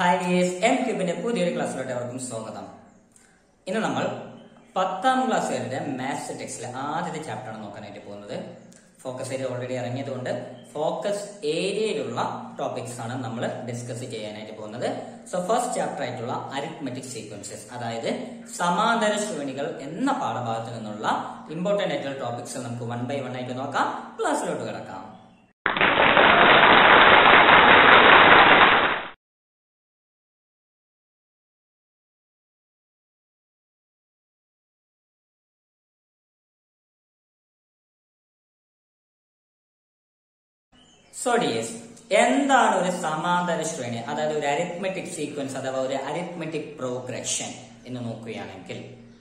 hi dears M ക്യൂബിന്റെ പുതിയൊരു ക്ലാസ്സിലോട്ട് അവർക്കും സ്വാഗതം ഇന്ന് നമ്മൾ പത്താം ക്ലാസ്സുകാരുടെ മാത്സ് ടെക്സ്റ്റിലെ ആദ്യത്തെ ചാപ്റ്ററാണ് നോക്കാനായിട്ട് പോകുന്നത് ഫോക്കസ് ഏരിയ ഓൾറെഡി ഇറങ്ങിയതുകൊണ്ട് ഫോക്കസ് ഏരിയയിലുള്ള ടോപ്പിക്സ് ആണ് നമ്മൾ ഡിസ്കസ് ചെയ്യാനായിട്ട് പോകുന്നത് സോ ഫസ്റ്റ് ചാപ്റ്റർ ആയിട്ടുള്ള അരിത്മെറ്റിക് സീക്വൻസസ് അതായത് സമാന്തര ശ്രേണികൾ എന്ന പാഠഭാഗത്ത് നിന്നുള്ള ഇമ്പോർട്ടന്റ് ആയിട്ടുള്ള ടോപ്പിക്സ് നമുക്ക് വൺ ബൈ വൺ ആയിട്ട് നോക്കാം ക്ലാസ്സിലോട്ട് കിടക്കാം സോ ഡിയേഴ്സ് എന്താണ് ഒരു സമാന്തര ശ്രേണി അതായത് ഒരു അരിത്മെറ്റിക് സീക്വൻസ് അഥവാ ഒരു അരിത്മെറ്റിക് പ്രോഗ്രഷൻ എന്ന് നോക്കുകയാണെങ്കിൽ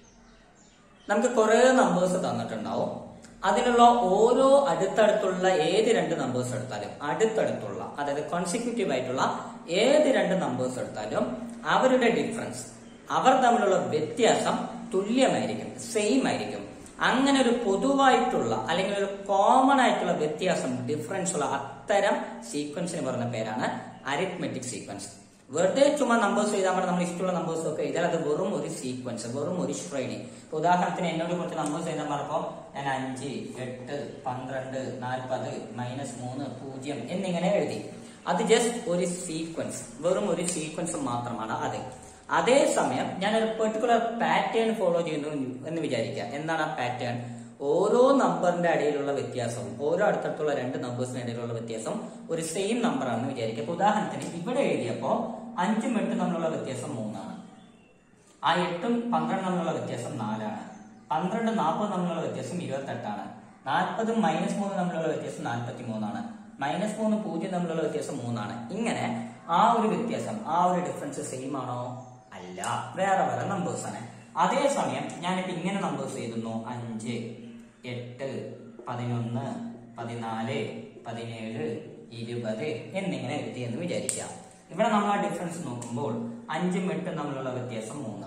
നമുക്ക് കുറെ നമ്പേഴ്സ് തന്നിട്ടുണ്ടാവും അതിലുള്ള ഓരോ അടുത്തടുത്തുള്ള ഏത് രണ്ട് നമ്പേഴ്സ് എടുത്താലും അടുത്തടുത്തുള്ള അതായത് കോൺസിക്യൂട്ടീവ് ആയിട്ടുള്ള ഏത് രണ്ട് നമ്പേഴ്സ് എടുത്താലും അവരുടെ ഡിഫറൻസ് അവർ തമ്മിലുള്ള വ്യത്യാസം തുല്യമായിരിക്കും സെയിം ആയിരിക്കും അങ്ങനെ ഒരു പൊതുവായിട്ടുള്ള അല്ലെങ്കിൽ ഒരു കോമൺ ആയിട്ടുള്ള വ്യത്യാസം ഡിഫറൻസ് ഉള്ള അത്തരം സീക്വൻസിന് പറയുന്ന പേരാണ് അരിത്മെറ്റിക് സീക്വൻസ് വെറുതെ ചുമ്മാ നമ്പേഴ്സ് എഴുതാൻ പറഞ്ഞാൽ നമ്മൾ ഇഷ്ടമുള്ള നമ്പേഴ്സ് ഒക്കെ എഴുതാൽ അത് വെറും ഒരു സീക്വൻസ് വെറും ഒരു ശ്രേണി ഇപ്പൊ ഉദാഹരണത്തിന് എന്നോട് കുറച്ച് നമ്പേഴ്സ് എഴുതാൻ പറഞ്ഞപ്പോൾ ഞാൻ അഞ്ച് എട്ട് പന്ത്രണ്ട് നാൽപ്പത് മൈനസ് മൂന്ന് പൂജ്യം എന്നിങ്ങനെ എഴുതി അത് ജസ്റ്റ് ഒരു സീക്വൻസ് വെറും ഒരു സീക്വൻസ് മാത്രമാണ് അത് അതേസമയം ഞാൻ ഒരു പെർട്ടിക്കുലർ പാറ്റേൺ ഫോളോ ചെയ്യുന്നു എന്ന് വിചാരിക്കുക എന്താണ് ആ പാറ്റേൺ ഓരോ നമ്പറിന്റെ ഇടയിലുള്ള വ്യത്യാസവും ഓരോ അടുത്തടുത്തുള്ള രണ്ട് നമ്പേഴ്സിന്റെ ഇടയിലുള്ള വ്യത്യാസം ഒരു സെയിം നമ്പർ ആണെന്ന് വിചാരിക്കുക അപ്പൊ ഉദാഹരണത്തിന് ഇവിടെ എഴുതിയപ്പോ അഞ്ചും എട്ടും തമ്മിലുള്ള വ്യത്യാസം മൂന്നാണ് ആ എട്ടും പന്ത്രണ്ടും തമ്മിലുള്ള വ്യത്യാസം നാലാണ് പന്ത്രണ്ട് നാൽപ്പത് തമ്മിലുള്ള വ്യത്യാസം ഇരുപത്തെട്ടാണ് നാൽപ്പതും മൈനസ് മൂന്ന് തമ്മിലുള്ള വ്യത്യാസം നാൽപ്പത്തി മൂന്നാണ് മൈനസ് മൂന്ന് പൂജ്യം തമ്മിലുള്ള വ്യത്യാസം മൂന്നാണ് ഇങ്ങനെ ആ ഒരു വ്യത്യാസം ആ ഒരു ഡിഫറൻസ് സെയിം ആണോ അല്ല വേറെ വേറെ നമ്പേഴ്സ് ആണ് അതേസമയം ഞാനിപ്പോ ഇങ്ങനെ നമ്പേഴ്സ് എഴുതുന്നു അഞ്ച് എട്ട് പതിനൊന്ന് പതിനാല് പതിനേഴ് ഇരുപത് എന്നിങ്ങനെ എഴുതി എന്ന് വിചാരിക്കാം ഇവിടെ നമ്മൾ ആ ഡിഫറൻസ് നോക്കുമ്പോൾ അഞ്ചും എട്ടും തമ്മിലുള്ള വ്യത്യാസം മൂന്ന്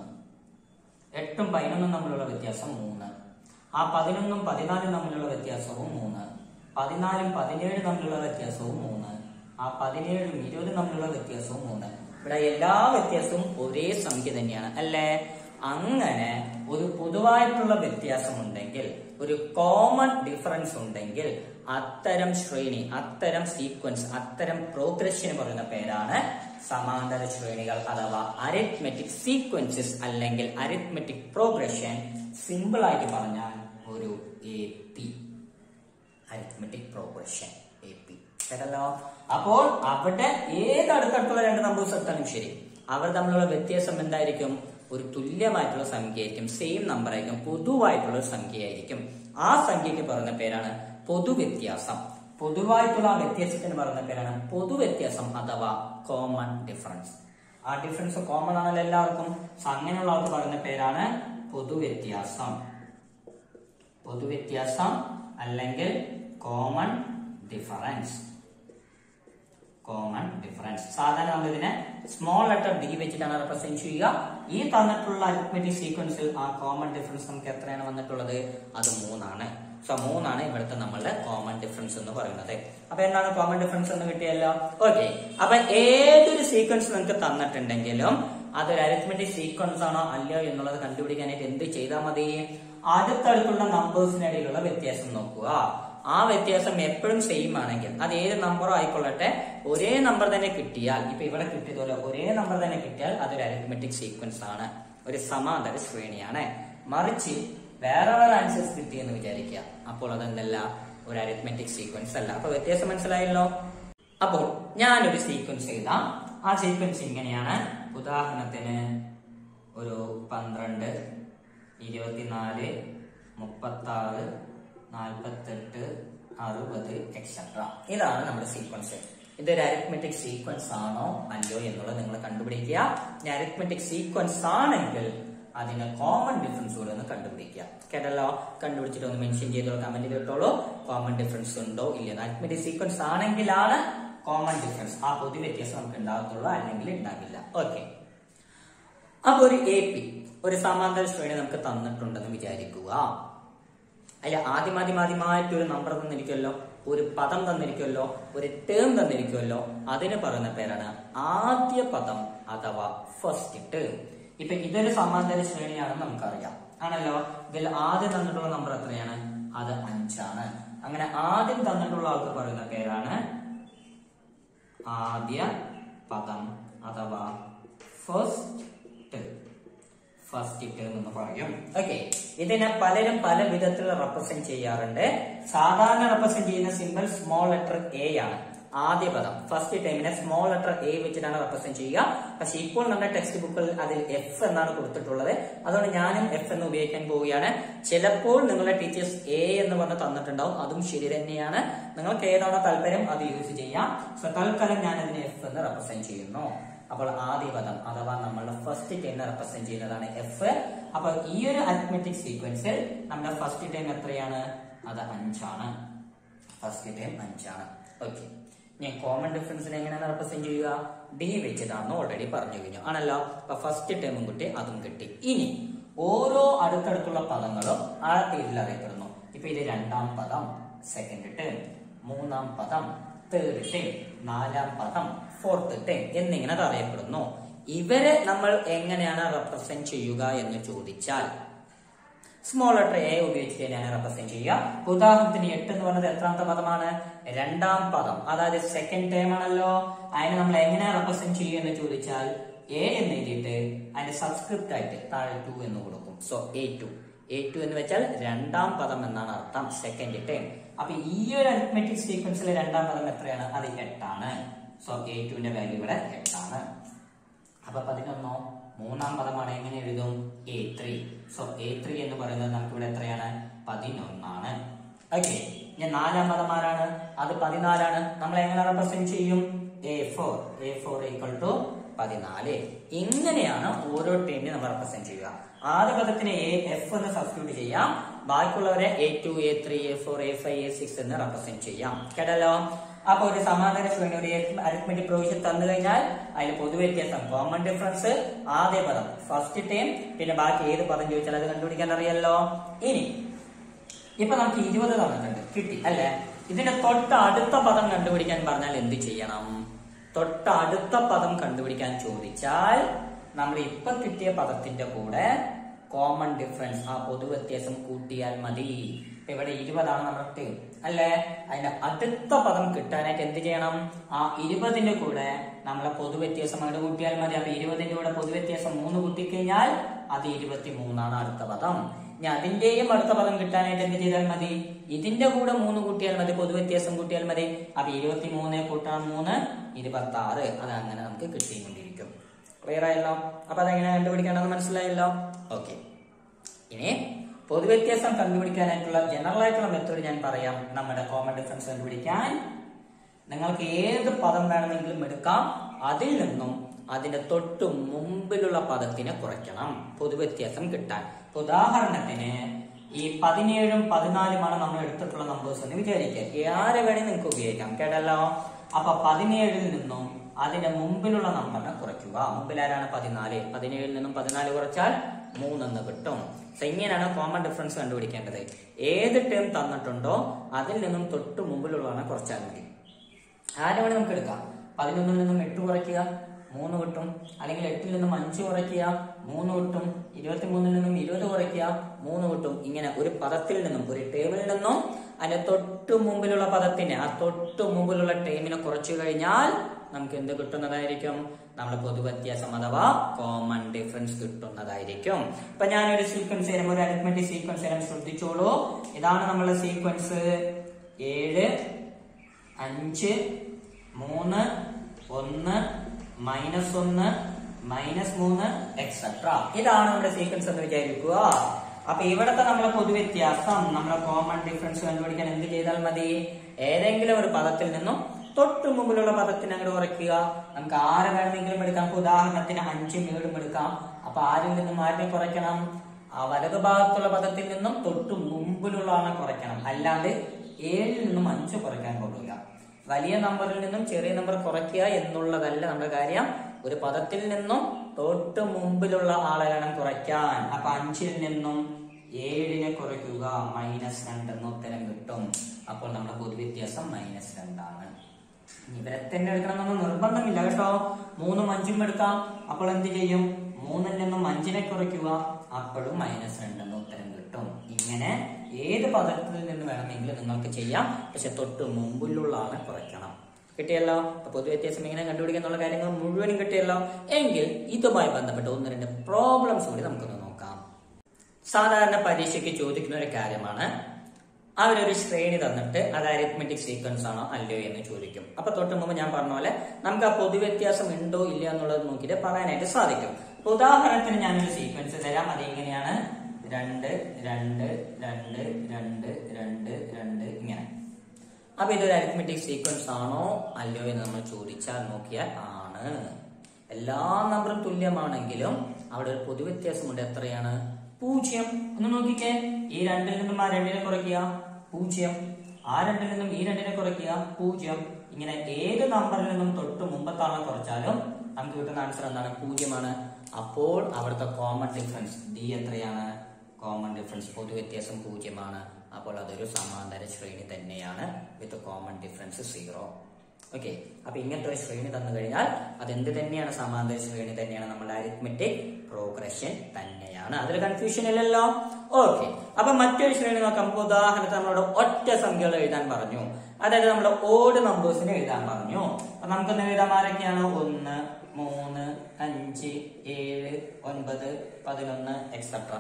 എട്ടും പതിനൊന്നും തമ്മിലുള്ള വ്യത്യാസം മൂന്ന് ആ പതിനൊന്നും പതിനാലും തമ്മിലുള്ള വ്യത്യാസവും മൂന്ന് പതിനാലും പതിനേഴും തമ്മിലുള്ള വ്യത്യാസവും മൂന്ന് ആ പതിനേഴും ഇരുപതും തമ്മിലുള്ള വ്യത്യാസവും മൂന്ന് ഇവിടെ എല്ലാ വ്യത്യാസവും ഒരേ സംഖ്യ തന്നെയാണ് അല്ലേ അങ്ങനെ ഒരു പൊതുവായിട്ടുള്ള വ്യത്യാസം ഉണ്ടെങ്കിൽ ഒരു കോമൺ ഡിഫറൻസ് ഉണ്ടെങ്കിൽ അത്തരം ശ്രേണി അത്തരം സീക്വൻസ് അത്തരം പ്രോഗ്രഷന് പറയുന്ന പേരാണ് സമാന്തര ശ്രേണികൾ അഥവാ അരിത്മെറ്റിക് സീക്വൻസസ് അല്ലെങ്കിൽ അരിത്മെറ്റിക് പ്രോഗ്രഷൻ സിമ്പിൾ ആയിട്ട് പറഞ്ഞാൽ ഒരു A P arithmetic progression A P കേട്ടല്ലോ അപ്പോൾ അവിടെ ഏത് അടുത്തടുത്തുള്ള രണ്ട് നമ്പേഴ്സ് എടുത്താലും ശരി അവർ തമ്മിലുള്ള വ്യത്യാസം എന്തായിരിക്കും ഒരു തുല്യമായിട്ടുള്ള സംഖ്യയായിരിക്കും സെയിം നമ്പർ ആയിരിക്കും പൊതുവായിട്ടുള്ള ഒരു സംഖ്യയായിരിക്കും ആ സംഖ്യക്ക് പറയുന്ന പേരാണ് പൊതുവ്യത്യാസം പൊതുവായിട്ടുള്ള ആ വ്യത്യാസത്തിന് പറയുന്ന പേരാണ് പൊതുവ്യത്യാസം അഥവാ കോമൺ ഡിഫറൻസ് ആ ഡിഫറൻസ് കോമൺ ആണല്ലോ എല്ലാവർക്കും സോ അങ്ങനെയുള്ള ആൾക്ക് പറയുന്ന പേരാണ് പൊതുവ്യത്യാസം പൊതുവ്യത്യാസം അല്ലെങ്കിൽ കോമൺ ഡിഫറൻസ് കോമൺ ഡിഫറൻസ് സാധാരണ നമ്മൾ ഇതിനെ സ്മോൾ ലെറ്റർ ഡി വെച്ചിട്ടാണ് റെപ്രസെന്റ് ചെയ്യുക ഈ തന്നിട്ടുള്ള അരിത്മെറ്റിക് സീക്വൻസിൽ ആ കോമൺ ഡിഫറൻസ് നമുക്ക് എത്രയാണ് വന്നിട്ടുള്ളത് അത് മൂന്നാണ് സോ മൂന്നാണ് ഇവിടുത്തെ നമ്മളുടെ കോമൺ ഡിഫറൻസ് എന്ന് പറയുന്നത് അപ്പൊ എന്താണ് കോമൺ ഡിഫറൻസ് എന്ന് കിട്ടിയല്ലോ ഓക്കെ അപ്പൊ ഏതൊരു സീക്വൻസ് നിങ്ങൾക്ക് തന്നിട്ടുണ്ടെങ്കിലും അതൊരു അരിത്മെറ്റിക് സീക്വൻസ് ആണോ അല്ലയോ എന്നുള്ളത് കണ്ടുപിടിക്കാനായിട്ട് എന്ത് ചെയ്താൽ മതി അടുത്തടുത്തുള്ള നമ്പേഴ്സിനിടയിലുള്ള വ്യത്യാസം നോക്കുക ആ വ്യത്യാസം എപ്പോഴും സെയിം ആണെങ്കിൽ അത് ഏത് നമ്പറോ ആയിക്കൊള്ളട്ടെ ഒരേ നമ്പർ തന്നെ കിട്ടിയാൽ ഇപ്പൊ ഇവിടെ കിട്ടിയതുപോലെ ഒരേ നമ്പർ തന്നെ കിട്ടിയാൽ അതൊരു അരിത്മെറ്റിക് സീക്വൻസ് ആണ് ഒരു സമാന്തര ശ്രേണിയാണ് മറിച്ച് വേറെ വേറെ ആൻസേഴ്സ് കിട്ടിയെന്ന് വിചാരിക്കുക അപ്പോൾ അതെന്തല്ല ഒരു അരിത്മെറ്റിക് സീക്വൻസ് അല്ല അപ്പൊ വ്യത്യാസം മനസ്സിലായല്ലോ അപ്പോൾ ഞാനൊരു സീക്വൻസ് എഴുതാം ആ സീക്വൻസ് ഇങ്ങനെയാണ് ഉദാഹരണത്തിന് ഒരു പന്ത്രണ്ട് ഇരുപത്തിനാല് മുപ്പത്തി ആറ് നാൽപ്പത്തെട്ട് അറുപത് എക്സെട്ര ഇതാണ് നമ്മുടെ സീക്വൻസ് ഇതൊരു അരിത്മെറ്റിക് സീക്വൻസ് ആണോ അല്ലയോ എന്നുള്ളത് നിങ്ങൾ കണ്ടുപിടിക്കുക ഇനി അരിത്മെറ്റിക് സീക്വൻസ് ആണെങ്കിൽ അതിന് കോമൺ ഡിഫറൻസ് കൂടെ ഒന്ന് കണ്ടുപിടിക്കുക കേട്ടല്ലോ കണ്ടുപിടിച്ചിട്ട് ഒന്ന് മെൻഷൻ ചെയ്തോ കമന്റിൽ ഇട്ടോളൂ കോമൺ ഡിഫറൻസ് ഉണ്ടോ ഇല്ല അരിത്മെറ്റിക് സീക്വൻസ് ആണെങ്കിലാണ് കോമൺ ഡിഫറൻസ് ആ പൊതു വ്യത്യാസം നമുക്ക് ഉണ്ടാകത്തുള്ളൂ അല്ലെങ്കിൽ ഉണ്ടാകില്ല ഓക്കെ അപ്പൊ ഒരു എ പി ഒരു സമാന്തര ശ്രേണി നമുക്ക് തന്നിട്ടുണ്ടെന്ന് വിചാരിക്കുക അല്ല ആദ്യം ആദ്യം ആദ്യമായിട്ട് ഒരു നമ്പർ തന്നിരിക്കുമല്ലോ ഒരു പദം തന്നിരിക്കുമല്ലോ ഒരു ടേം തന്നിരിക്കുമല്ലോ അതിന് പറയുന്ന പേരാണ് ആദ്യ പദം അഥവാ ഫസ്റ്റ് ടേം ഇപ്പൊ ഇതൊരു സമാന്തര ശ്രേണിയാണെന്ന് നമുക്കറിയാം ആണല്ലോ ഇതിൽ ആദ്യം തന്നിട്ടുള്ള നമ്പർ എത്രയാണ് അത് അഞ്ചാണ് അങ്ങനെ ആദ്യം തന്നിട്ടുള്ള ആൾക്ക് പറയുന്ന പേരാണ് ആദ്യ പദം അഥവാ ഫസ്റ്റ് ടേം ഫസ്റ്റ് ടേം എന്ന് പറയും ഓക്കെ ഇതിനെ പലരും പല വിധത്തിൽ റെപ്രസെന്റ് ചെയ്യാറുണ്ട് സാധാരണ റെപ്രസെന്റ് ചെയ്യുന്ന സിമ്പിൾ സ്മോൾ ലെറ്റർ എ ആണ് ആദ്യ പദം ഫസ്റ്റ് ടൈമിനെ സ്മോൾ ലെറ്റർ എ വെച്ചിട്ടാണ് റെപ്രസെന്റ് ചെയ്യുക പക്ഷെ ഇപ്പോൾ നമ്മുടെ ടെക്സ്റ്റ് ബുക്കിൽ അതിൽ എഫ് എന്നാണ് കൊടുത്തിട്ടുള്ളത് അതുകൊണ്ട് ഞാനും എഫ് എന്ന് ഉപയോഗിക്കാൻ പോവുകയാണ് ചിലപ്പോൾ നിങ്ങളുടെ ടീച്ചേഴ്സ് എ എന്ന് പറഞ്ഞ് തന്നിട്ടുണ്ടാവും അതും ശരി തന്നെയാണ് നിങ്ങൾക്ക് ഏതാണോ താല്പര്യം അത് യൂസ് ചെയ്യാം സോ തൽക്കാലം ഞാൻ അതിനെ എഫ് എന്ന് റെപ്രസെന്റ് ചെയ്യുന്നു അപ്പോൾ ആദ്യ പദം അഥവാ നമ്മളുടെ ഫസ്റ്റ് ടൈമിനെ റെപ്രസെന്റ് ചെയ്യുന്നതാണ് എഫ് അപ്പൊ ഈ ഒരു അരിത്മെറ്റിക് സീക്വൻസിൽ നമ്മുടെ ഫസ്റ്റ് ടൈം എത്രയാണ് അത് അഞ്ചാണ് ഫസ്റ്റ് ടൈം അഞ്ചാണ് ഓക്കെ ഞാൻ കോമൺ ഡിഫറൻസിനെ എങ്ങനെയാണ് റെപ്രസെന്റ് ചെയ്യുക ഡി വെച്ചിട്ടാണെന്ന് ഓൾറെഡി പറഞ്ഞു കഴിഞ്ഞു ആണല്ലോ അപ്പൊ ഫസ്റ്റ് ടൈമും കിട്ടി അതും കിട്ടി ഇനി ഓരോ അടുത്തടുത്തുള്ള പദങ്ങളും ആ പേരിൽ അറിയപ്പെടുന്നു ഇപ്പൊ ഇത് രണ്ടാം പദം സെക്കൻഡ് ടേം മൂന്നാം പദം തേർഡ് ടേം നാലാം പദം ഫോർത്ത് ടേം എന്നിങ്ങനെ അത് അറിയപ്പെടുന്നു ഇവരെ നമ്മൾ എങ്ങനെയാണ് റെപ്രസെന്റ് ചെയ്യുക എന്ന് ചോദിച്ചാൽ സ്മോൾ ലെറ്റർ എ ഉപയോഗിച്ചിട്ട് ഞാൻ റെപ്രസെന്റ് ചെയ്യുക ഉദാഹരണത്തിന് എട്ട് എന്ന് പറഞ്ഞത് എത്രാമത്തെ പദമാണ് രണ്ടാം പദം അതായത് സെക്കൻഡ് ടേം ആണല്ലോ അതിനെ നമ്മൾ എങ്ങനെ റെപ്രസെന്റ് ചെയ്യും എന്ന് ചോദിച്ചാൽ എ എന്ന് എഴുതിയിട്ട് അതിന്റെ സബ്സ്ക്രിപ്റ്റ് ആയിട്ട് താഴെ ടു എന്ന് കൊടുക്കും so a two a two എന്ന് വെച്ചാൽ രണ്ടാം പദം എന്നാണ് അർത്ഥം സെക്കൻഡ് ടേം അപ്പൊ ഈ ഒരു അരിത്മെറ്റിക് സീക്വൻസിലെ രണ്ടാം പദം എത്രയാണ് അത് എട്ടാണ് സോ എ ടുവിന്റെ വാല്യൂ ഇവിടെ എട്ടാണ് അപ്പൊ പതിനൊന്നോ മൂന്നാം പദമാണ് എങ്ങനെ എഴുതും a three so a three എന്ന് പറയുന്നത് നമുക്ക് ഇവിടെ എത്രയാണ് പതിനൊന്നാണ് ഓക്കെ ഞാൻ നാലാം പദം ആരാണ് അത് പതിനാലാണ് നമ്മൾ എങ്ങനെ റെപ്രസെന്റ് ചെയ്യും a four a four equal to പതിനാല് ഇങ്ങനെയാണ് ഓരോ ടീമിനെ നമ്മൾ റെപ്രസെന്റ് ചെയ്യുക ആദ്യ പദത്തിന് എ എഫ് എന്ന് സബ്സ്റ്റിറ്റ്യൂട്ട് ചെയ്യാം ബാക്കിയുള്ളവരെ a two a three a four a five a six എന്ന് റെപ്രസെന്റ് ചെയ്യാം കേട്ടല്ലോ അപ്പൊ ഒരു സമാന്തര ശ്രേണി ഒരു അരിത്മെറ്റിക് പ്രൊവിഷൻ തന്നു കഴിഞ്ഞാൽ അതിൽ പൊതുവ്യത്യാസം കോമൺ ഡിഫറൻസ് ആദ്യ പദം ഫസ്റ്റ് ടൈം പിന്നെ ബാക്കി ഏത് പദം ചോദിച്ചാൽ അത് കണ്ടുപിടിക്കാൻ അറിയല്ലോ ഇനി ഇപ്പൊ നമുക്ക് ഇരുപത് തന്നിട്ടുണ്ട് കിട്ടി അല്ലെ ഇതിന്റെ തൊട്ട് അടുത്ത പദം കണ്ടുപിടിക്കാൻ പറഞ്ഞാൽ എന്ത് ചെയ്യണം തൊട്ട് അടുത്ത പദം കണ്ടുപിടിക്കാൻ ചോദിച്ചാൽ നമ്മൾ ഇപ്പൊ കിട്ടിയ പദത്തിന്റെ കൂടെ കോമൺ ഡിഫറൻസ് ആ പൊതുവ്യത്യാസം കൂട്ടിയാൽ മതി ഇപ്പൊ ഇവിടെ ഇരുപതാണ് നമ്മുടെ ടേം അല്ലേ അതിന്റെ അടുത്ത പദം കിട്ടാനായിട്ട് എന്ത് ചെയ്യണം ആ ഇരുപതിന്റെ കൂടെ നമ്മളെ പൊതുവ്യത്യാസം അങ്ങോട്ട് കൂട്ടിയാൽ മതി അപ്പൊ ഇരുപതിന്റെ കൂടെ പൊതുവ്യത്യാസം മൂന്ന് കൂട്ടിക്കഴിഞ്ഞാൽ അത് ഇരുപത്തി മൂന്നാണ് അടുത്ത പദം ഇനി അതിന്റെയും അടുത്ത പദം കിട്ടാനായിട്ട് എന്ത് ചെയ്താൽ മതി ഇതിന്റെ കൂടെ മൂന്ന് കൂട്ടിയാൽ മതി പൊതുവ്യത്യാസം കൂട്ടിയാൽ മതി അപ്പൊ ഇരുപത്തി മൂന്ന് കൂട്ടാൻ മൂന്ന് ഇരുപത്തി ആറ് അത് അങ്ങനെ നമുക്ക് കിട്ടിക്കൊണ്ടിരിക്കും ക്ലിയർ ആയല്ലോ അപ്പൊ അതെങ്ങനെ കണ്ടുപിടിക്കേണ്ടത് മനസ്സിലായല്ലോ ഓക്കെ ഇനി പൊതുവ്യത്യാസം കണ്ടുപിടിക്കാനായിട്ടുള്ള ജനറൽ ആയിട്ടുള്ള മെത്തേഡ് ഞാൻ പറയാം നമ്മുടെ കോമൺ ഡിഫറൻസ് കണ്ടുപിടിക്കാൻ നിങ്ങൾക്ക് ഏത് പദം വേണമെങ്കിലും എടുക്കാം അതിൽ നിന്നും അതിന്റെ തൊട്ടു മുമ്പിലുള്ള പദത്തിനെ കുറയ്ക്കണം പൊതുവ്യത്യാസം കിട്ടാൻ ഇപ്പൊ ഉദാഹരണത്തിന് ഈ പതിനേഴും പതിനാലുമാണ് നമ്മൾ എടുത്തിട്ടുള്ള നമ്പേഴ്സ് എന്ന് വിചാരിക്കുക ആരെ വേണേ നിങ്ങൾക്ക് ഉപയോഗിക്കാം കേട്ടല്ലോ അപ്പൊ പതിനേഴിൽ നിന്നും അതിന്റെ മുമ്പിലുള്ള നമ്പറിനെ കുറയ്ക്കുക മുമ്പിൽ ആരാണ് പതിനാല് പതിനേഴിൽ നിന്നും പതിനാല് കുറച്ചാൽ മൂന്നെന്ന് കിട്ടും So ഇങ്ങനെയാണ് കോമൺ ഡിഫറൻസ് കണ്ടുപിടിക്കേണ്ടത് ഏത് ടേം തന്നിട്ടുണ്ടോ അതിൽ നിന്നും തൊട്ട് മുമ്പിലുള്ളതാണ് കുറച്ചാൽ മതി ആരെ വേണേ നമുക്ക് എടുക്കാം പതിനൊന്നിൽ നിന്നും എട്ട് കുറയ്ക്കുക മൂന്ന് കിട്ടും അല്ലെങ്കിൽ എട്ടിൽ നിന്നും അഞ്ച് കുറയ്ക്കുക മൂന്ന് കിട്ടും ഇരുപത്തി മൂന്നിൽ നിന്നും ഇരുപത് കുറയ്ക്കുക മൂന്ന് കിട്ടും ഇങ്ങനെ ഒരു പദത്തിൽ നിന്നും ഒരു ടേമിൽ നിന്നും അതിന്റെ തൊട്ടു മുമ്പിലുള്ള പദത്തിന് ആ തൊട്ടു മുമ്പിലുള്ള ടേമിനെ കുറച്ചു കഴിഞ്ഞാൽ നമുക്ക് എന്ത് കിട്ടുന്നതായിരിക്കും നമ്മുടെ പൊതുവ്യത്യാസം അഥവാ കോമൺ ഡിഫറൻസ് കിട്ടുന്നതായിരിക്കും ഇപ്പൊ ഞാനൊരു സീക്വൻസ് തരും ഒരു അരിത്മെറ്റിക് സീക്വൻസ് തരാൻ ശ്രദ്ധിച്ചോളൂ ഇതാണ് നമ്മളുടെ സീക്വൻസ് ഏഴ് അഞ്ച് മൂന്ന് ഒന്ന് മൈനസ് ഒന്ന് മൈനസ് മൂന്ന് എക്സെട്ര ഇതാണ് നമ്മുടെ സീക്വൻസ് എന്ന് വിചാരിക്കുക അപ്പൊ ഇവിടത്തെ നമ്മളെ പൊതുവ്യത്യാസം നമ്മളെ കോമൺ ഡിഫറൻസ് കണ്ടുപിടിക്കാൻ എന്ത് ചെയ്താൽ മതി ഏതെങ്കിലും ഒരു പദത്തിൽ നിന്നും തൊട്ടു മുമ്പിലുള്ള പദത്തിന് അങ്ങോട്ട് കുറയ്ക്കുക നമുക്ക് ആരെ വേണമെങ്കിലും എടുക്കാം ഇപ്പൊ ഉദാഹരണത്തിന് അഞ്ചും ഏഴും എടുക്കാം അപ്പൊ ആരിൽ നിന്നും ആരിനെ കുറയ്ക്കണം ആ വലതു ഭാഗത്തുള്ള പദത്തിൽ നിന്നും തൊട്ടു മുമ്പിലുള്ള ആളെ കുറയ്ക്കണം അല്ലാണ്ട് ഏഴിൽ നിന്നും അഞ്ച് കുറയ്ക്കാൻ കൊള്ളില്ല വലിയ നമ്പറിൽ നിന്നും ചെറിയ നമ്പർ കുറയ്ക്കുക എന്നുള്ളതല്ല നമ്മുടെ കാര്യം ഒരു പദത്തിൽ നിന്നും തൊട്ട് മുമ്പിലുള്ള ആളെ വേണം കുറയ്ക്കാൻ അപ്പൊ അഞ്ചിൽ നിന്നും ഏഴിനെ കുറയ്ക്കുക മൈനസ് രണ്ട് എന്ന ഉത്തരം കിട്ടും അപ്പോൾ നമ്മുടെ പൊതുവ്യത്യാസം മൈനസ് രണ്ടാണ് ഇവരെ തന്നെ എടുക്കണമെന്നൊന്നും നിർബന്ധമില്ല കേട്ടോ മൂന്നും അഞ്ചും എടുക്കാം അപ്പോൾ എന്ത് ചെയ്യും മൂന്നിൽ നിന്നും അഞ്ചിനെ കുറയ്ക്കുക അപ്പോഴും മൈനസ് രണ്ടെന്ന് ഉത്തരം കിട്ടും ഇങ്ങനെ ഏത് പദത്തിൽ നിന്ന് വേണമെങ്കിലും നിങ്ങൾക്ക് ചെയ്യാം പക്ഷെ തൊട്ട് മുമ്പിലുള്ള ആളെ കുറയ്ക്കണം കിട്ടിയല്ലോ അപ്പൊ പൊതുവ്യത്യാസം എങ്ങനെ കണ്ടുപിടിക്കാന്നുള്ള കാര്യങ്ങൾ മുഴുവനും കിട്ടിയല്ലോ എങ്കിൽ ഇതുമായി ബന്ധപ്പെട്ട ഒന്ന് രണ്ട് പ്രോബ്ലംസ് കൂടി നമുക്കൊന്ന് നോക്കാം സാധാരണ പരീക്ഷയ്ക്ക് ചോദിക്കുന്ന ഒരു കാര്യമാണ് അവരൊരു ശ്രേണി തന്നിട്ട് അത് അരിത്മെറ്റിക് സീക്വൻസ് ആണോ അല്ലയോ എന്ന് ചോദിക്കും അപ്പൊ തൊട്ട് മുമ്പ് ഞാൻ പറഞ്ഞ പോലെ നമുക്ക് ആ പൊതുവ്യത്യാസം ഉണ്ടോ ഇല്ല എന്നുള്ളത് നോക്കിയിട്ട് പറയാനായിട്ട് സാധിക്കും അപ്പൊ ഉദാഹരണത്തിന് ഞാനൊരു സീക്വൻസ് തരാം അത് എങ്ങനെയാണ് രണ്ട് രണ്ട് രണ്ട് രണ്ട് രണ്ട് രണ്ട് ഇങ്ങനെ അപ്പൊ ഇതൊരു അരിത്മെറ്റിക് സീക്വൻസ് ആണോ അല്ലയോ എന്ന് നമ്മൾ ചോദിച്ചാൽ നോക്കിയാൽ ആണ് എല്ലാ നമ്പറും തുല്യമാണെങ്കിലും അവിടെ ഒരു പൊതുവ്യത്യാസമുണ്ട് എത്രയാണ് പൂജ്യം ഒന്ന് നോക്കിക്കേ ഈ രണ്ടിൽ നിന്നും ആ രണ്ടിനെ കുറയ്ക്കുക പൂജ്യം ആ രണ്ടിൽ നിന്നും ഈ രണ്ടിനെ കുറയ്ക്കുക പൂജ്യം ഇങ്ങനെ ഏത് നമ്പറിൽ നിന്നും തൊട്ട് മുമ്പത്താണോ കുറച്ചാലും നമുക്ക് കിട്ടുന്ന ആൻസർ എന്താണ് പൂജ്യമാണ് അപ്പോൾ അവിടുത്തെ കോമൺ ഡിഫറൻസ് ഡി എത്രയാണ് കോമൺ ഡിഫറൻസ് പൊതുവ്യത്യാസം പൂജ്യമാണ് അപ്പോൾ അതൊരു സമാന്തര ശ്രേണി തന്നെയാണ് with common difference zero okay അപ്പൊ ഇങ്ങനത്തെ ഒരു ശ്രേണി തന്നു കഴിഞ്ഞാൽ അതെന്ത് തന്നെയാണ് സമാന്തര ശ്രേണി തന്നെയാണ് നമ്മുടെ അരിത്മെറ്റിക് പ്രോഗ്രഷൻ തന്നെയാണ് അതിൽ കൺഫ്യൂഷൻ ഇല്ലല്ലോ ഓക്കെ അപ്പൊ മറ്റൊരു ശ്രേണി നോക്കാം നമുക്ക് ഉദാഹരണത്തിന് നമ്മളോട് ഒറ്റ സംഖ്യകൾ എഴുതാൻ പറഞ്ഞു അതായത് നമ്മുടെ ഓഡ് നമ്പേഴ്സിനെ എഴുതാൻ പറഞ്ഞു അപ്പൊ നമുക്കൊന്ന് എഴുതാം ആരൊക്കെയാണ് ഒന്ന് മൂന്ന് അഞ്ച് ഏഴ് ഒൻപത് പതിനൊന്ന് എക്സെട്ര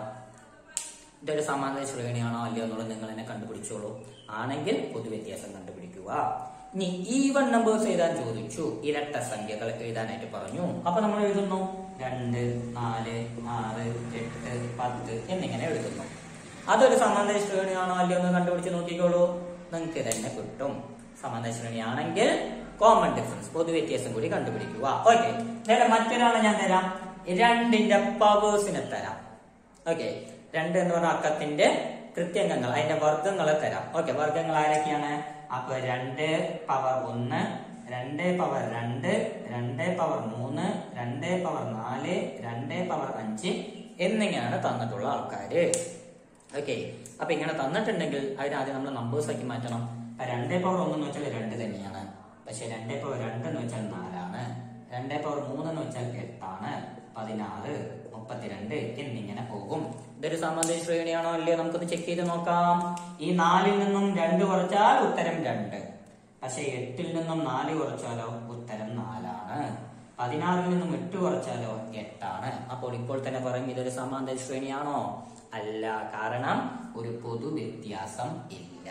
ഇതൊരു സമാന്തര ശ്രേണിയാണോ അല്ലയോ എന്നുള്ളത് നിങ്ങൾ തന്നെ കണ്ടുപിടിച്ചോളൂ ആണെങ്കിൽ പൊതുവ്യത്യാസം കണ്ടുപിടിക്കുക ഇനി ഈവൺ നമ്പേഴ്സ് എഴുതാൻ ചോദിച്ചു ഇരട്ട സംഖ്യകൾ എഴുതാനായിട്ട് പറഞ്ഞു അപ്പൊ നമ്മൾ എഴുതുന്നു രണ്ട് നാല് ആറ് എട്ട് പത്ത് എന്നിങ്ങനെ എഴുതുന്നു അതൊരു സമാന്തര ശ്രേണിയാണോ അല്ലയോ എന്ന് കണ്ടുപിടിച്ച് നോക്കിക്കോളൂ നിങ്ങൾക്ക് തന്നെ കിട്ടും സമാന്തര ശ്രേണിയാണെങ്കിൽ കോമൺ ഡിഫറൻസ് പൊതുവ്യത്യാസം കൂടി കണ്ടുപിടിക്കുക ഓക്കെ നേരെ മറ്റൊരാളെ ഞാൻ തരാം രണ്ടിന്റെ പവേഴ്സിനെ തരാം ഓക്കെ രണ്ട് എന്ന് പറഞ്ഞ അക്കത്തിന്റെ കൃത്യംഗങ്ങൾ അതിന്റെ വർഗങ്ങളെ തരാം ഓക്കെ വർഗങ്ങൾ ആരൊക്കെയാണ് അപ്പൊ രണ്ട് പവർ ഒന്ന് രണ്ട് പവർ രണ്ട് രണ്ട് പവർ മൂന്ന് രണ്ട് പവർ നാല് രണ്ട് പവർ അഞ്ച് എന്നിങ്ങനെയാണ് തന്നിട്ടുള്ള ആൾക്കാര് ഓക്കെ അപ്പൊ ഇങ്ങനെ തന്നിട്ടുണ്ടെങ്കിൽ അതിനാദ്യം നമ്മൾ നമ്പേഴ്സ് ആക്കി മാറ്റണം അപ്പൊ രണ്ടേ പവർ ഒന്നെന്ന് വെച്ചാൽ രണ്ട് തന്നെയാണ് പക്ഷെ രണ്ടേ പവർ രണ്ട് എന്ന് വെച്ചാൽ നാലാണ് രണ്ടേ പവർ മൂന്ന് എന്ന് വെച്ചാൽ എട്ടാണ് പതിനാറ് മുപ്പത്തിരണ്ട് എന്നിങ്ങനെ പോകും ഇതൊരു സമാന്തര ശ്രേണിയാണോ അല്ലയോ നമുക്കൊന്ന് ചെക്ക് ചെയ്ത് നോക്കാം ഈ നാലിൽ നിന്നും രണ്ട് കുറച്ചാൽ ഉത്തരം രണ്ട് പക്ഷെ എട്ടിൽ നിന്നും നാല് കുറച്ചാലോ ഉത്തരം നാലാണ് പതിനാറിൽ നിന്നും എട്ട് കുറച്ചാലോ എട്ടാണ് അപ്പോൾ ഇപ്പോൾ തന്നെ പറയും ഇതൊരു സമാന്തര ശ്രേണിയാണോ അല്ല കാരണം ഒരു പൊതു വ്യത്യാസം ഇല്ല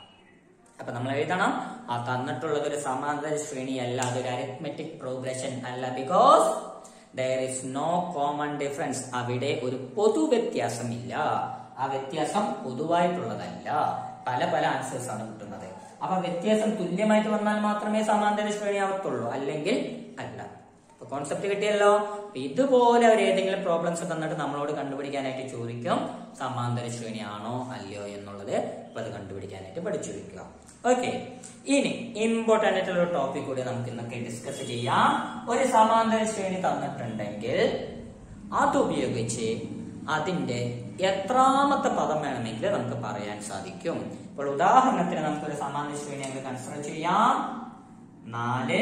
അപ്പൊ നമ്മൾ എഴുതണം ആ തന്നിട്ടുള്ളത് ഒരു സമാന്തര ശ്രേണി അല്ല അതൊരു അരിത്മെറ്റിക് പ്രോഗ്രഷൻ അല്ല because there is no common difference അവിടെ ഒരു പൊതു വ്യത്യാസമില്ല ആ വ്യത്യാസം പൊതുവായിട്ടുള്ളതല്ല പല പല ആൻസേഴ്സ് ആണ് കിട്ടുന്നത് അപ്പൊ വ്യത്യാസം തുല്യമായിട്ട് വന്നാൽ മാത്രമേ സമാന്തര ശ്രേണി ആവത്തുള്ളൂ അല്ലെങ്കിൽ അല്ല അപ്പൊ കോൺസെപ്റ്റ് കിട്ടിയല്ലോ അപ്പൊ ഇതുപോലെ അവർ ഏതെങ്കിലും പ്രോബ്ലംസ് തന്നിട്ട് നമ്മളോട് കണ്ടുപിടിക്കാനായിട്ട് ചോദിക്കും സമാന്തര ശ്രേണി ആണോ അല്ലയോ എന്നുള്ളത് അപ്പൊ അത് കണ്ടുപിടിക്കാനായിട്ട് പഠിച്ചു വെക്കുക ഓക്കെ ഇനി ഇമ്പോർട്ടന്റ് ആയിട്ടുള്ള ഒരു ടോപ്പിക് കൂടി നമുക്ക് ഇന്നൊക്കെ ഡിസ്കസ് ചെയ്യാം ഒരു സമാന്തര ശ്രേണി തന്നിട്ടുണ്ടെങ്കിൽ അതുപയോഗിച്ച് അതിന്റെ എത്രാമത്തെ പദം വേണമെങ്കിൽ നമുക്ക് പറയാൻ സാധിക്കും ഇപ്പോൾ ഉദാഹരണത്തിന് നമുക്കൊരു സമാന്തര ശ്രേണി നമുക്ക് കൺസിഡർ ചെയ്യാം നാല്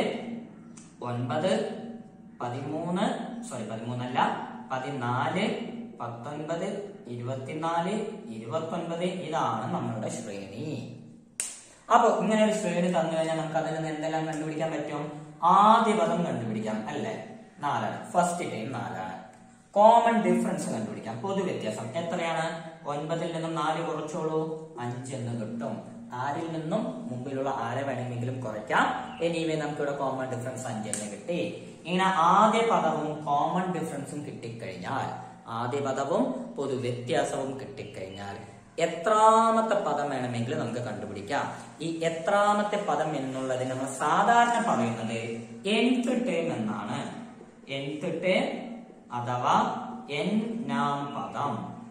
ഒൻപത് പതിമൂന്ന് സോറി പതിമൂന്നല്ല പതിനാല് പത്തൊൻപത് ഇരുപത്തിനാല് ഇരുപത്തൊൻപത് ഇതാണ് നമ്മളുടെ ശ്രേണി അപ്പൊ ഇങ്ങനെ ഒരു ശ്രേണി തന്നു കഴിഞ്ഞാൽ നമുക്ക് അതിൽ നിന്ന് എന്തെല്ലാം കണ്ടുപിടിക്കാൻ പറ്റും ആദ്യ പദം കണ്ടുപിടിക്കാം അല്ലേ നാലാണ് ഫസ്റ്റ് ടൈം നാലാണ് കോമൺ ഡിഫറൻസ് കണ്ടുപിടിക്കാം പൊതു വ്യത്യാസം എത്രയാണ് ഒൻപതിൽ നിന്നും നാല് കുറച്ചോളൂ അഞ്ച് എന്ന് കിട്ടും ആരിൽ നിന്നും മുമ്പിലുള്ള ആരെ വേണമെങ്കിലും കുറയ്ക്കാം എനിവേ നമുക്കിവിടെ കോമൺ ഡിഫറൻസ് അഞ്ച് എന്ന് കിട്ടി ഇങ്ങനെ ആദ്യ പദവും കോമൺ ഡിഫറൻസും കിട്ടിക്കഴിഞ്ഞാൽ ആദ്യ പദവും പൊതു വ്യത്യാസവും കിട്ടിക്കഴിഞ്ഞാൽ എത്രാമത്തെ പദം വേണമെങ്കിലും നമുക്ക് കണ്ടുപിടിക്കാം ഈ എത്രാമത്തെ പദം എന്നുള്ളതിന് നമ്മൾ സാധാരണ പറയുന്നത് nth ടേം എന്നാണ് nth ടേം അഥവാ എന്നാം പദം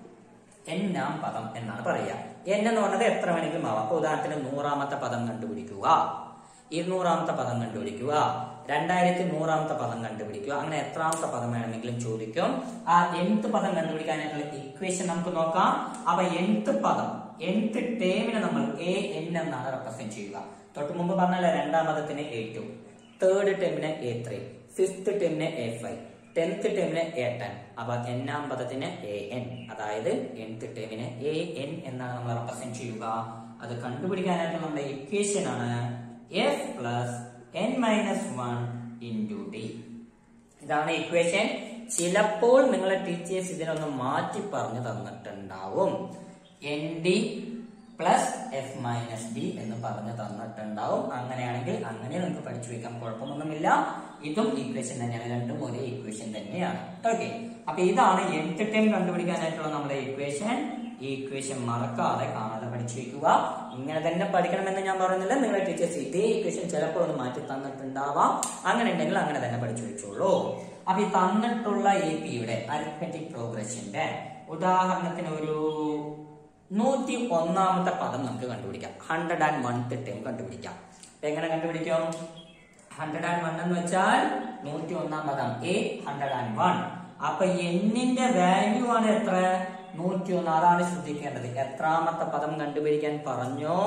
എന്നാം പദം എന്നാണ് പറയുക എൻ എന്ന് പറഞ്ഞത് എത്ര വേണമെങ്കിലും ആവാം അപ്പൊ ഉദാഹരണത്തിന് നൂറാമത്തെ പദം കണ്ടുപിടിക്കുക ഇരുന്നൂറാമത്തെ പദം കണ്ടുപിടിക്കുക രണ്ടായിരത്തി നൂറാമത്തെ പദം കണ്ടുപിടിക്കുക അങ്ങനെ എത്രാമത്തെ പദം വേണമെങ്കിലും ചോദിക്കും ആ nth പദം കണ്ടുപിടിക്കാനായിട്ടുള്ള ഇക്വേഷൻ നമുക്ക് നോക്കാം അപ്പൊ nth പദം nth ടേമിനെ നമ്മൾ എ എൻ എന്നാണ് റെപ്രസെന്റ് ചെയ്യുക തൊട്ട് മുമ്പ് പറഞ്ഞല്ലോ രണ്ടാം പദത്തിന് എ ടു തേർഡ് ടേമിന് എ ത്രീ ഫിഫ്ത് ടേമിന് എ ഫൈവ് ടെൻത്ത് ടേമിന് എ ടെൻ അപ്പൊ എന്നാം പദത്തിന് എ എൻ അതായത് nth ടേമിന് എ എൻ എന്നാണ് നമ്മൾ റെപ്രസെന്റ് ചെയ്യുക അത് കണ്ടുപിടിക്കാനായിട്ട് നമ്മുടെ ഇക്വേഷൻ ആണ് f plus n minus one into d ഇതാണ് ഇക്വേഷൻ ചിലപ്പോൾ നിങ്ങളെ ടീച്ചേഴ്സ് ഇതിനൊന്ന് മാറ്റി പറഞ്ഞു തന്നിട്ടുണ്ടാവും n d plus f minus d എന്ന് പറഞ്ഞു തന്നിട്ടുണ്ടാവും അങ്ങനെയാണെങ്കിൽ അങ്ങനെ നമുക്ക് പഠിച്ചു വെക്കാം കുഴപ്പമൊന്നുമില്ല ഇതും ഇക്വേഷൻ തന്നെയാണ് രണ്ടും ഒരേ ഇക്വേഷൻ തന്നെയാണ് ഓക്കെ അപ്പൊ ഇതാണ് nth ടൈം കണ്ടുപിടിക്കാനായിട്ടുള്ള നമ്മുടെ ഇക്വേഷൻ ഈ ഇക്വേഷൻ മറക്കാതെ കാണാതെ പഠിച്ചു വെക്കുക ഇങ്ങനെ തന്നെ പഠിക്കണമെന്ന് ഞാൻ പറയുന്നില്ല നിങ്ങളുടെ ടീച്ചേഴ്സ് ഇതേ ഇക്വേഷൻ ചിലപ്പോൾ ഒന്ന് മാറ്റി തന്നിട്ടുണ്ടാവാം അങ്ങനെ ഉണ്ടെങ്കിൽ അങ്ങനെ തന്നെ പഠിച്ചു വെച്ചോളൂ അപ്പൊ ഈ തന്നിട്ടുള്ള എ പിയുടെ അരിത്മെറ്റിക് പ്രോഗ്രഷന്റെ ഉദാഹരണത്തിന് ഒരു നൂറ്റി ഒന്നാമത്തെ പദം നമുക്ക് കണ്ടുപിടിക്കാം ഹൺഡ്രഡ് ആൻഡ് വൺ ടൈം കണ്ടുപിടിക്കാം അപ്പൊ എങ്ങനെ കണ്ടുപിടിക്കും ഹൺഡ്രഡ് ആൻഡ് വൺ എന്ന് വെച്ചാൽ നൂറ്റി ഒന്നാം പദം എ ഹൺഡ്രഡ് ആൻഡ് വൺ അപ്പൊ എന്നിന്റെ വാല്യൂ ആണ് എത്ര നൂറ്റി ഒന്ന് അതാണ് ശ്രദ്ധിക്കേണ്ടത് എത്രാമത്തെ പദം കണ്ടുപിടിക്കാൻ പറഞ്ഞോ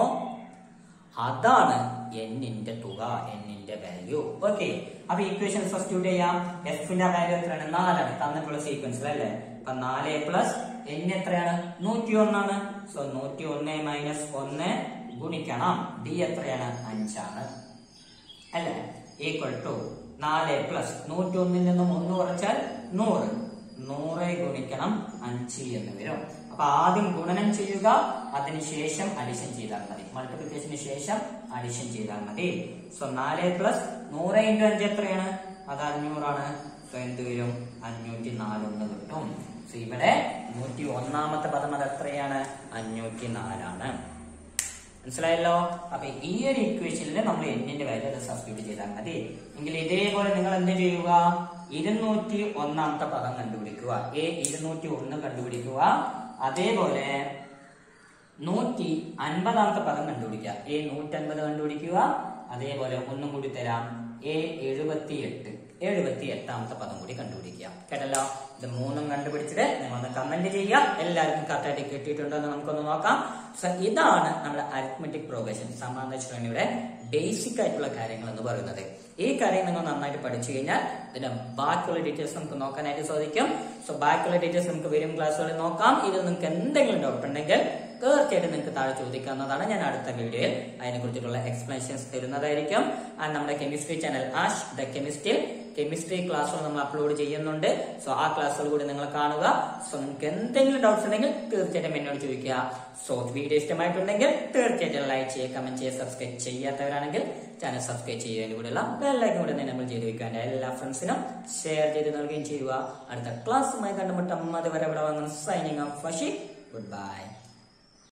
അതാണ് എന്നിന്റെ തുക എന്നിന്റെ വാല്യൂ ഓക്കെ അപ്പൊ ഇക്വേഷൻ സബ്സ്റ്റിറ്റ്യൂട്ട് ചെയ്യാം എഫിന്റെ വാല്യൂ എത്രയാണ് നാലാണ് തന്നിട്ടുള്ള സീക്വൻസിൽ അല്ലേ അപ്പൊ നാല് പ്ലസ് എൻ എത്രയാണ് നൂറ്റി ഒന്നാണ് സോ നൂറ്റി ഒന്ന് മൈനസ് ഒന്ന് ഗുണിക്കണം ഡി എത്രയാണ് അഞ്ചാണ് അല്ലേ ഈക്വൽ ടു നാല് പ്ലസ് നൂറ്റി ഒന്നിൽ നിന്നും ഒന്ന് കുറച്ചാൽ നൂറ് നൂറ് ഗുണിക്കണം അഞ്ച് എന്ന് വരും അപ്പൊ ആദ്യം ഗുണനം ചെയ്യുക അതിനുശേഷം അഡിഷൻ ചെയ്താൽ മതി മൾട്ടിപ്ലിക്കേഷന് ശേഷം അഡിഷൻ ചെയ്താൽ മതി സോ നാല് പ്ലസ് നൂറ് ഇൻറ്റു അഞ്ച് എത്രയാണ് അത് അഞ്ഞൂറാണ് സോ എന്ത് വരും അഞ്ഞൂറ്റി നാലൊന്ന് കിട്ടും സോ ഇവിടെ നൂറ്റി ഒന്നാമത്തെ പദം അത് എത്രയാണ് അഞ്ഞൂറ്റി നാലാണ് മനസ്സിലായല്ലോ അപ്പൊ ഈ ഒരു ഇക്വേഷനിൽ നമ്മൾ എന്നിന്റെ വാല്യൂ അത് സബ്സ്റ്റിറ്റ്യൂട്ട് ചെയ്താൽ മതി എങ്കിൽ ഇതേപോലെ നിങ്ങൾ എന്ത് ചെയ്യുക ഇരുന്നൂറ്റി ഒന്നാമത്തെ പദം കണ്ടുപിടിക്കുക എ ഇരുന്നൂറ്റി ഒന്ന് കണ്ടുപിടിക്കുക അതേപോലെ നൂറ്റി അൻപതാമത്തെ പദം കണ്ടുപിടിക്കുക എ നൂറ്റൻപത് കണ്ടുപിടിക്കുക അതേപോലെ ഒന്നും കൂടി തരാം എ എഴുപത്തി എട്ട് എഴുപത്തി എട്ടാമത്തെ പദം കൂടി കണ്ടുപിടിക്കുക കേട്ടല്ലോ ഇത് മൂന്നും കണ്ടുപിടിച്ചിട്ട് നിങ്ങളൊന്ന് കമന്റ് ചെയ്യുക എല്ലാവർക്കും കറക്റ്റായിട്ട് കിട്ടിയിട്ടുണ്ടോ എന്ന് നമുക്കൊന്ന് നോക്കാം സോ ഇതാണ് നമ്മുടെ അരിത്മെറ്റിക് പ്രോഗ്രഷൻ സമാന്തര ശ്രേണിയുടെ ബേസിക് ആയിട്ടുള്ള കാര്യങ്ങൾ എന്ന് പറയുന്നത് ഈ കാര്യം നിങ്ങൾ നന്നായിട്ട് പഠിച്ചു കഴിഞ്ഞാൽ ഇതിന്റെ ബാക്കിയുള്ള ഡീറ്റെയിൽസ് നമുക്ക് നോക്കാനായിട്ട് സാധിക്കും സോ ബാക്കിയുള്ള ഡീറ്റെയിൽസ് നമുക്ക് വരും ക്ലാസ്സുകളിൽ നോക്കാം ഇത് നിങ്ങൾക്ക് എന്തെങ്കിലും ഡൗട്ട് ഉണ്ടെങ്കിൽ തീർച്ചയായിട്ടും നിങ്ങൾക്ക് താഴെ ചോദിക്കാവുന്നതാണ് ഞാൻ അടുത്ത വീഡിയോയിൽ അതിനെക്കുറിച്ചിട്ടുള്ള എക്സ്പ്ലനേഷൻസ് തരുന്നതായിരിക്കും ആൻഡ് നമ്മുടെ കെമിസ്ട്രി ചാനൽ ആഷ് ദ കെമിസ്ട്രിയിൽ കെമിസ്ട്രി ക്ലാസ്സുകൾ നമ്മൾ അപ്ലോഡ് ചെയ്യുന്നുണ്ട് സോ ആ ക്ലാസ്സുകൾ കൂടി നിങ്ങൾ കാണുക സോ നിങ്ങൾക്ക് എന്തെങ്കിലും ഡൗട്ട്സ് ഉണ്ടെങ്കിൽ തീർച്ചയായിട്ടും എന്നോട് ചോദിക്കുക സോ വീഡിയോ ഇഷ്ടമായിട്ടുണ്ടെങ്കിൽ തീർച്ചയായിട്ടും ലൈക്ക് ചെയ്യുക കമന്റ് ചെയ്യുക സബ്സ്ക്രൈബ് ചെയ്യാത്തവരാണെങ്കിൽ ചാനൽ സബ്സ്ക്രൈബ് ചെയ്യുന്നതിന് കൂടെയുള്ള ബെല്ലൈക്കൻ കൂടെ നമ്മൾ ചെയ്ത് വെക്കുക എൻ്റെ എല്ലാ ഫ്രണ്ട്സിനും ഷെയർ ചെയ്ത് നൽകുകയും ചെയ്യുക അടുത്ത ക്ലാസ്സുമായി കണ്ടുമുട്ടം അതുവരെ ഇവിടെ വന്ന് സൈനിങ് ഓഫ് ഫഷി ഗുഡ് ബൈ